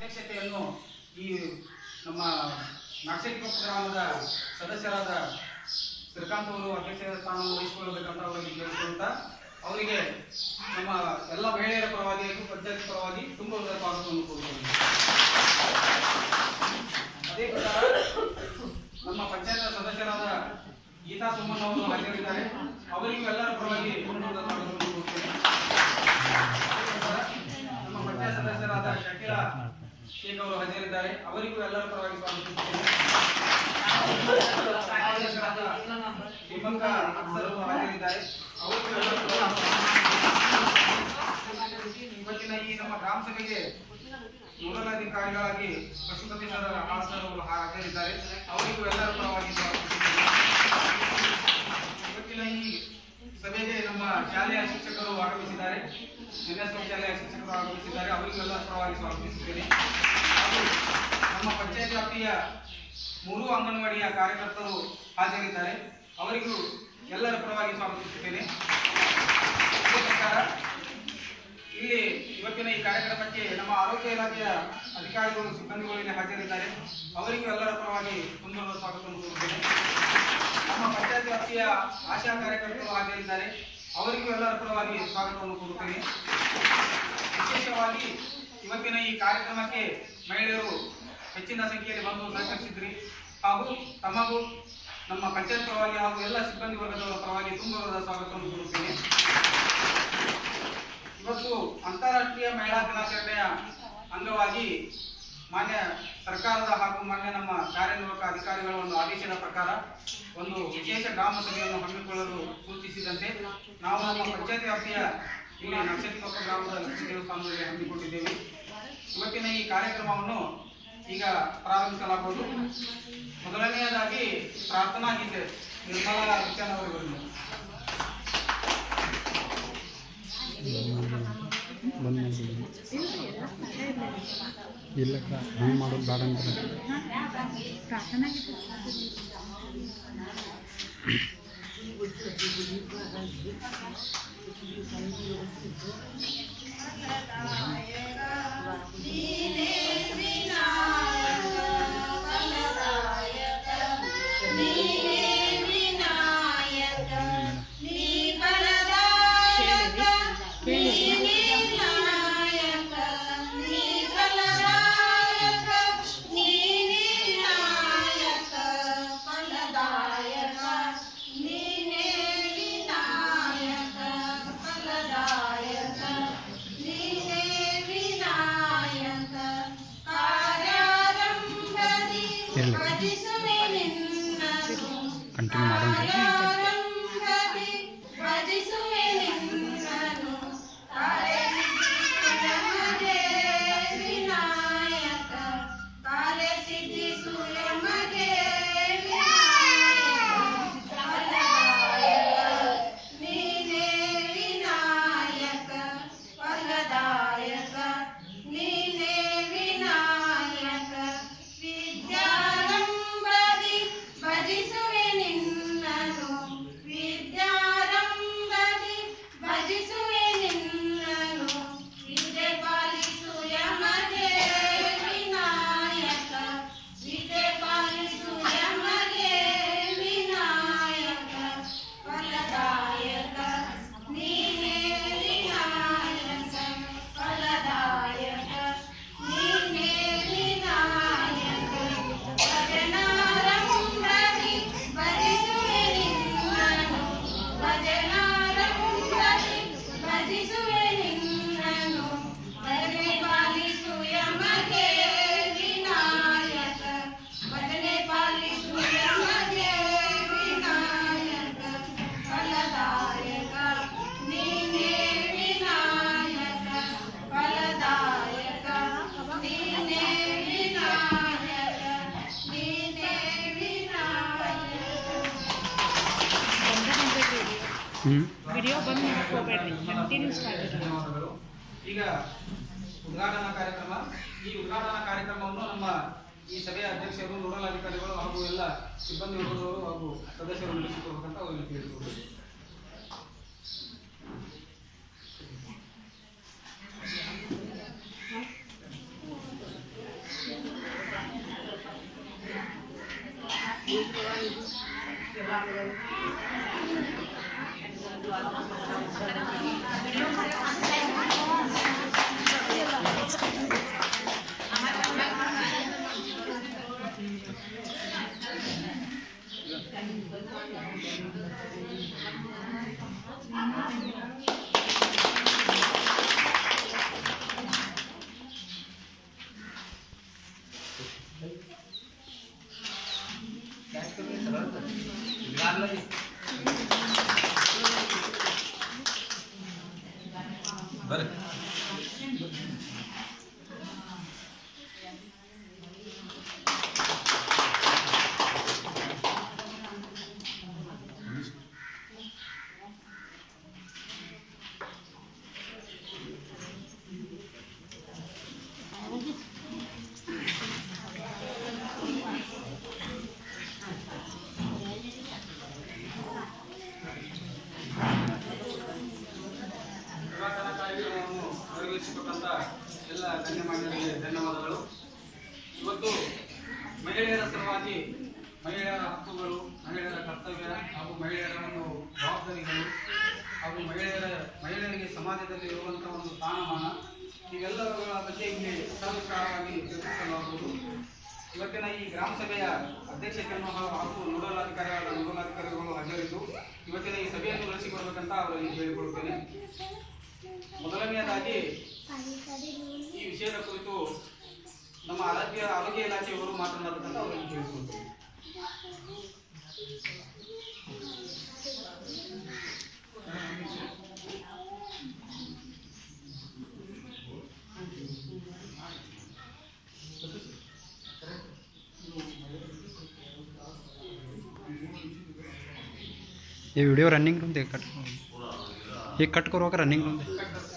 ಅಧ್ಯಕ್ಷತೆಯನ್ನು ಈ ನಮ್ಮ ನಾಗಸೆಟ್ಟಿಕೊಪ್ಪ ಗ್ರಾಮದ ಸದಸ್ಯರಾದ ಶ್ರೀಕಾಂತ್ ಅವರು ಅಧ್ಯಕ್ಷರ ಸ್ಥಾನವನ್ನು ವಹಿಸಿಕೊಳ್ಳಬೇಕಂತ ಅವರಿಗೆ ಕೇಳಿಕೊಳ್ಳುತ್ತಾ ಅವರಿಗೆ ನಮ್ಮ ಎಲ್ಲ ಮಹಿಳೆಯರ ಪರವಾಗಿ ಹಾಗೂ ಪಂಚಾಯತ್ ಪರವಾಗಿ ತುಂಬ ಹೃದಯ ಸ್ವಾಗತವನ್ನು ಕೋರುತ್ತೇನೆ ಅದೇ ಪ್ರಕಾರ ನಮ್ಮ ಪಂಚಾಯತ್ ಸದಸ್ಯರಾದ ಗೀತಾ ಸುಮನ್ ಅವರು ಹಾಜರಿದ್ದಾರೆ ಅವರಿಗೂ ಎಲ್ಲರ ಪರವಾಗಿ ತುಂಬ ಹೃದಯ ಸ್ವಾಗತವನ್ನು ಕೋರುತ್ತೇನೆ ಅದೇ ಪ್ರಕಾರ ನಮ್ಮ ಪಂಚಾಯತ್ ಸದಸ್ಯರಾದ ಶಕೀಲಾ ಶೇಖ್ ಅವರು ಹಾಜರಿದ್ದಾರೆ ಅವರಿಗೂ ಎಲ್ಲರ ಪರವಾಗಿ ಸ್ವಾಗತಿಸುತ್ತೇನೆ ಸದಸ್ಯರಾದ ದಿವಂಕ ಅಫ್ಸರ್ ಅವರು ಹಾಜರಿದ್ದಾರೆ ಅವರಿಗೂ ಎಲ್ಲರ ಪರವಾಗಿ ಇವತ್ತಿನ ಈ ನಮ್ಮ ಗ್ರಾಮ ಸಭೆಗೆ ನೋಡಲ್ ಅಧಿಕಾರಿಗಳಾಗಿ ಪಶುಪತಿ ಸರ್ ಆರ್ ಸರ್ ಅವರು ಹಾಜರಿದ್ದಾರೆ ಅವರಿಗೂ ಎಲ್ಲರ ಪರವಾಗಿ ಸ್ವಾಗತಿಸುತ್ತೇನೆ ಇವತ್ತಿನ ಈ ಸಭೆಗೆ ನಮ್ಮ ಶಾಲೆಯ ಶಿಕ್ಷಕರು ಆಗಮಿಸಿದ್ದಾರೆ ಎನ್ಎಸ್ ಶಾಲೆಯ ಶಿಕ್ಷಕರು ಆಗಮಿಸಿದ್ದಾರೆ ಅವರಿಗೂ ಎಲ್ಲರ ಪರವಾಗಿ ಸ್ವಾಗತಿಸುತ್ತೇನೆ ಹಾಗೂ ನಮ್ಮ ಪಂಚಾಯತ್ ವ್ಯಾಪ್ತಿಯ ಮೂರು ಅಂಗನವಾಡಿಯ ಕಾರ್ಯಕರ್ತರು ಹಾಜರಿದ್ದಾರೆ ಅವರಿಗೂ ಎಲ್ಲರ ಪರವಾಗಿ ಸ್ವಾಗತಿಸುತ್ತೇನೆ ಇದೇ ಪ್ರಕಾರ ಇಲ್ಲಿ ಇವತ್ತಿನ ಈ ಕಾರ್ಯಕ್ರಮಕ್ಕೆ ನಮ್ಮ ಆರೋಗ್ಯ ಇಲಾಖೆಯ ಅಧಿಕಾರಿಗಳು ಸಿಬ್ಬಂದಿಗಳು ಇಲ್ಲಿ ಹಾಜರಿದ್ದಾರೆ ಅವರಿಗೂ ಎಲ್ಲರ ಪರವಾಗಿ ತುಂಬ ಸ್ವಾಗತವನ್ನು ಕೋರುತ್ತೇನೆ ನಮ್ಮ ಪಂಚಾಯತ್ ವ್ಯಾಪ್ತಿಯ ಆಶಾ ಕಾರ್ಯಕರ್ತರು ಹಾಜರಿದ್ದಾರೆ ಅವರಿಗೂ ಎಲ್ಲರ ಪರವಾಗಿ ಸ್ವಾಗತವನ್ನು ಕೋರುತ್ತೇನೆ ವಿಶೇಷವಾಗಿ ಇವತ್ತಿನ ಈ ಕಾರ್ಯಕ್ರಮಕ್ಕೆ ಮಹಿಳೆಯರು ಹೆಚ್ಚಿನ ಸಂಖ್ಯೆಯಲ್ಲಿ ಬಂದು ಸಹಕರಿಸಿದ್ರಿ ಹಾಗೂ ತಮಗೂ ನಮ್ಮ ಪಂಚಾಯತ್ ಪರವಾಗಿ ಹಾಗೂ ಎಲ್ಲ ಸಿಬ್ಬಂದಿ ವರ್ಗದವರ ಪರವಾಗಿ ತುಂಬ ಸ್ವಾಗತವನ್ನು ಕೋರುತ್ತೇನೆ ಇವತ್ತು ಅಂತಾರಾಷ್ಟ್ರೀಯ ಮಹಿಳಾ ದಿನಾಚರಣೆಯ ಅಂಗವಾಗಿ ಮಾನ್ಯ ಸರ್ಕಾರದ ಹಾಗೂ ಮಾನ್ಯ ನಮ್ಮ ಕಾರ್ಯನಿರ್ವಾಹಕ ಅಧಿಕಾರಿಗಳ ಒಂದು ಆದೇಶದ ಪ್ರಕಾರ ಒಂದು ವಿಶೇಷ ಗ್ರಾಮ ಸಭೆಯನ್ನು ಹಮ್ಮಿಕೊಳ್ಳಲು ಸೂಚಿಸಿದಂತೆ ನಾವು ನಮ್ಮ ಪಂಚಾಯತ್ ವ್ಯಾಪ್ತಿಯ ಇಲ್ಲಿ ನಕ್ಷತ್ರಕೊಪ್ಪ ಗ್ರಾಮದ ಲಕ್ಷ್ಮೀ ದೇವಸ್ಥಾನದಲ್ಲಿ ಹಮ್ಮಿಕೊಂಡಿದ್ದೇವೆ ಇವತ್ತಿನ ಈ ಕಾರ್ಯಕ್ರಮವನ್ನು ಈಗ ಪ್ರಾರಂಭಿಸಲಾಗುವುದು ಮೊದಲನೆಯದಾಗಿ ಪ್ರಾರ್ಥನಾ ಗೀತೆ ನಿರ್ಮಲಾ ವಿಜ್ಞಾನ ಅವರುಗಳಿಂದ ಬಂದ್ ಮಾಡ್ಬಿಡಿ ಇಲ್ಲಕ್ಕ ಹಂಗೆ ಮಾಡೋದು ಬೇಡ ಅಂದ್ರೆ ಇರಲಿ ಕಂಟಿನ್ಯೂ ಮಾಡೋಣ ಭಜಿಸುವೆ ನಿನ್ನನು ವಿದ್ಯಾರಂಭದಿ ಭಜಿಸುವೆ ನಿನ್ನನು ವಿದ್ಯೆ ಪಾಲಿಸು ಯಮಗೆ ವಿನಾಯಕ ವಿದ್ಯೆ ಪಾಲಿಸು ಯಮಗೆ ವಿನಾಯಕ ಫಲದಾಯಕ ನೀನೇ ವಿನಾಯಕ ಫಲದಾಯಕ ನೀನೇ ವಿನಾಯಕ ಭಜನಾರಂಭದಿ ಭಜಿಸುವೆ ನಿನ್ನನು ಭಜನಾರಂಭದಿ ಭಜಿಸುವೆ ನಿನ್ನನು ಭಜನೆ ಪಾಲಿಸು ಯಮಗೆ ವಿನಾಯಕ ಭಜನೆ ಪಾಲಿಸು ಯಮಗೆ ವಿನಾಯಕ ಫಲದಾಯಕ ನೀನೇ ವಿನಾಯಕ ಫಲದಾಯಕ ನೀನೇ ವಿನಾಯಕ ನೀನೇ ವಿನಾಯಕ ಹ್ಞೂ ವಿಡಿಯೋ ಬಂದ್ ಮಾಡಕ್ ಹೋಗ್ಬೇಡ್ರಿ ಕಂಟಿನ್ಯೂಸ್ ಆಗಿರ್ಲಿ ಧನ್ಯವಾದಗಳು ಈಗ ಉದ್ಘಾಟನಾ ಕಾರ್ಯಕ್ರಮ ಈ ಉದ್ಘಾಟನಾ ಕಾರ್ಯಕ್ರಮವನ್ನು ನಮ್ಮ ಈ ಸಭೆಯ ಅಧ್ಯಕ್ಷರು ನೋಡಲ್ ಅಧಿಕಾರಿಗಳು ಹಾಗೂ ಎಲ್ಲ ಸಿಬ್ಬಂದಿ ವರ್ಗದವರು ಹಾಗೂ ಸದಸ್ಯರು ನಡೆಸಿಕೊಡ್ಬೇಕಂತ ಅವರಿಗೆ ತಿಳಿದುಕೊಳ್ಳಿ ಬರ್ರಿ ಪುರಾತನ ಕಾರ್ಯಕ್ರಮವನ್ನು ನೆರವೇರಿಸಿಕೊಟ್ಟಂತ ಎಲ್ಲ ಗಣ್ಯಮಾನ್ಯರಿಗೆ ಧನ್ಯವಾದಗಳು ಇವತ್ತು ಮಹಿಳೆಯರ ಸಲುವಾಗಿ ಮಹಿಳೆಯರ ಹಕ್ಕುಗಳು ಮಹಿಳೆಯರ ಕರ್ತವ್ಯ ಹಾಗೂ ಮಹಿಳೆಯರ ಒಂದು ಜವಾಬ್ದಾರಿಗಳು ಹಾಗೂ ಮಹಿಳೆಯರ ಮಹಿಳೆಯರಿಗೆ ಸಮಾಜದಲ್ಲಿ ಇರುವಂತಹ ಒಂದು ಸ್ಥಾನಮಾನ ಇವೆಲ್ಲವುಗಳ ಬಗ್ಗೆ ಇಲ್ಲಿ ಸವಿಸ್ತಾರವಾಗಿ ಚರ್ಚಿಸಲಾಗುವುದು ಇವತ್ತಿನ ಈ ಗ್ರಾಮ ಸಭೆಯ ಅಧ್ಯಕ್ಷತೆಯನ್ನು ಹಾಗೂ ಹಾಗೂ ನೋಡಲ್ ಅಧಿಕಾರಿಗಳಾದ ನೋಡಲ್ ಅಧಿಕಾರಿಗಳು ಹಾಜರಿದ್ದು ಇವತ್ತಿನ ಈ ಸಭೆಯನ್ನು ನಡೆಸಿಕೊಡ್ಬೇಕಂತ ಅವರಲ್ಲಿ ಹೇಳಿಕೊಳ್ಳುತ್ತೇನೆ ಮೊದಲನೆಯದಾಗಿ ಈ ವಿಷಯದ ಕುರಿತು ನಮ್ಮ ಆರೋಗ್ಯ ಆರೋಗ್ಯ ಇಲಾಖೆಯವರು ಮಾತನಾಡಬೇಕಂತ ಅವರಲ್ಲಿ ಕೇಳಿಕೊಳ್ತೇನೆ ये वीडियो रनिंग रूम दे कट ये कट करो का रनिंग रूम दे